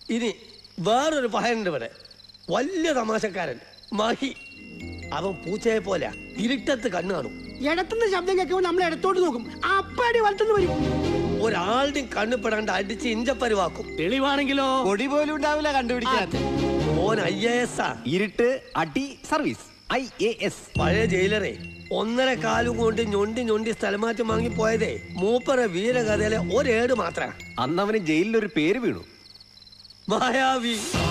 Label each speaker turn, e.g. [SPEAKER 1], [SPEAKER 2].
[SPEAKER 1] ഇനി വേറൊരു പഹനുണ്ട് ഇവിടെ വലിയ തമാശക്കാരൻ മഹി അവൻ പൂച്ചയെ പോലെ ഇരുട്ടത്ത് കണ്ണു കാണും
[SPEAKER 2] ഇടത്തുനിന്ന് ശബ്ദം കേൾക്കുമ്പോൾ നമ്മൾ ഇടത്തോട്ട് നോക്കും അപ്പടി വലത്തുനിന്ന് വരും
[SPEAKER 1] ഒരാളുടെയും കണ്ണുപെടാണ്ട് അടിച്ച് ഇഞ്ചപ്പരുവാക്കും
[SPEAKER 3] തെളിവാണെങ്കിലോ
[SPEAKER 4] പൊടി പോലും ഉണ്ടാവില്ല കണ്ടുപിടിക്കാൻ
[SPEAKER 1] ഓൻ ഐ എ എസ് ആ
[SPEAKER 4] ഇരുട്ട് അടി സർവീസ് ഐ എ എസ്
[SPEAKER 1] പഴയ ജയിലറെ ഒന്നര കാലും കൊണ്ട് ഞൊണ്ടി ഞൊണ്ടി സ്ഥലമാറ്റം വാങ്ങി പോയതേ മൂപ്പറ വീരകഥയിലെ ഒരേട് മാത്ര
[SPEAKER 4] അന്ന് അവന് ജയിലിൽ ഒരു പേര് വീണു
[SPEAKER 1] മായാവി